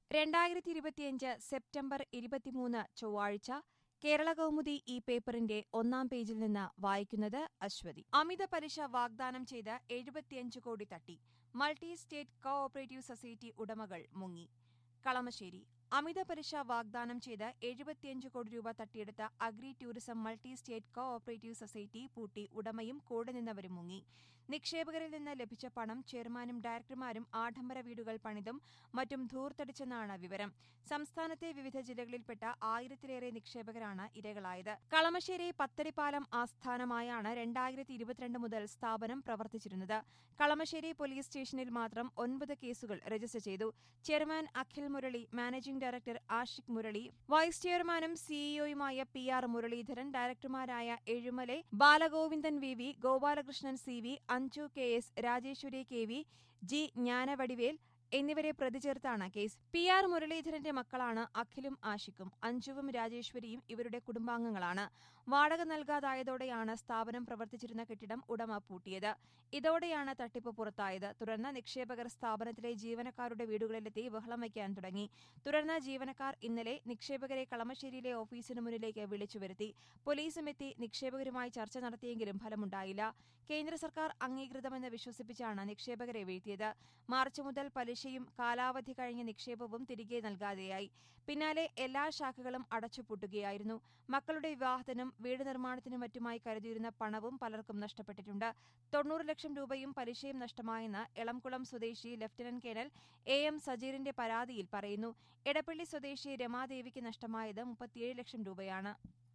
രണ്ടായിരത്തി ഇരുപത്തിയഞ്ച് സെപ്റ്റംബർ ഇരുപത്തിമൂന്ന് ചൊവ്വാഴ്ച കേരള കൗമുദി ഈ പേപ്പറിന്റെ ഒന്നാം പേജിൽ നിന്ന് വായിക്കുന്നത് അശ്വതി അമിത പലിശ വാഗ്ദാനം ചെയ്ത് എഴുപത്തിയഞ്ച് കോടി തട്ടി multi state co operative society ഉടമകൾ മുങ്ങി കളമശ്ശേരി അമിത പലിശ വാഗ്ദാനം ചെയ്ത് എഴുപത്തിയഞ്ച് കോടി രൂപ തട്ടിയെടുത്ത agri tourism multi state co operative society പൂട്ടി ഉടമയും കൂടെ നിന്നവരും മുങ്ങി നിക്ഷേപകരിൽ നിന്ന് ലഭിച്ച പണം ചെയർമാനും ഡയറക്ടർമാരും ആഡംബര വീടുകൾ പണിതും മറ്റും ധൂർത്തടിച്ചെന്നാണ് വിവരം സംസ്ഥാനത്തെ വിവിധ ജില്ലകളിൽപ്പെട്ട ആയിരത്തിലേറെ നിക്ഷേപകരാണ് ഇരകളായത് കളമശ്ശേരി പത്തടിപ്പാലം ആസ്ഥാനമായാണ് രണ്ടായിരത്തി ഇരുപത്തിരണ്ട് മുതൽ സ്ഥാപനം പ്രവർത്തിച്ചിരുന്നത് കളമശ്ശേരി പോലീസ് സ്റ്റേഷനിൽ മാത്രം ഒൻപത് കേസുകൾ രജിസ്റ്റർ ചെയ്തു chairman Akhil Murali managing director Ashiq Murali vice ചെയർമാനും സിഇഒയുമായ പി ആർ മുരളീധരൻ ഡയറക്ടർമാരായ Ezhumale Balagovindan V V Gopalakrishnan C V Anju K S Rajeswari K V G Gnanavadivel എന്നിവരെ പ്രതി ചേർത്താണ് കേസ് പി ആർ മുരളീധരന്റെ മക്കളാണ് അഖിലും ആഷിഖും അഞ്ജുവും രാജേശ്വരിയും ഇവരുടെ കുടുംബാംഗങ്ങളാണ് വാടക നൽകാതായതോടെയാണ് സ്ഥാപനം പ്രവർത്തിച്ചിരുന്ന കെട്ടിടം ഉടമ പൂട്ടിയത് ഇതോടെയാണ് തട്ടിപ്പ് പുറത്തായത് തുടർന്ന് നിക്ഷേപകർ സ്ഥാപനത്തിലെ ജീവനക്കാരുടെ വീടുകളിലെത്തി ബഹളം വയ്ക്കാൻ തുടങ്ങി തുടർന്ന് ജീവനക്കാർ ഇന്നലെ നിക്ഷേപകരെ കളമശ്ശേരിയിലെ ഓഫീസിന് മുന്നിലേക്ക് വിളിച്ചു വരുത്തി പോലീസും എത്തി നിക്ഷേപകരുമായി ചർച്ച നടത്തിയെങ്കിലും ഫലമുണ്ടായില്ല കേന്ദ്ര സർക്കാർ അംഗീകൃതമെന്ന് വിശ്വസിപ്പിച്ചാണ് നിക്ഷേപകരെ വീഴ്ത്തിയത് മാർച്ച് മുതൽ പലിശയും കാലാവധി കഴിഞ്ഞ നിക്ഷേപവും തിരികെ നൽകാതെയായി പിന്നാലെ എല്ലാ ശാഖകളും അടച്ചുപൂട്ടുകയായിരുന്നു മക്കളുടെ വിവാഹത്തിനും വീട് നിർമ്മാണത്തിനും മറ്റുമായി കരുതിയിരുന്ന പണവും പലർക്കും നഷ്ടപ്പെട്ടിട്ടുണ്ട് തൊണ്ണൂറ് ലക്ഷം രൂപയും പലിശയും നഷ്ടമായെന്ന് എളംകുളം സ്വദേശി ലഫ്റ്റനന്റ് കേണൽ എ എം സജീറിന്റെ പരാതിയിൽ പറയുന്നു എടപ്പള്ളി സ്വദേശി രമാദേവിക്ക് നഷ്ടമായത് മുപ്പത്തിയേഴ് ലക്ഷം രൂപയാണ്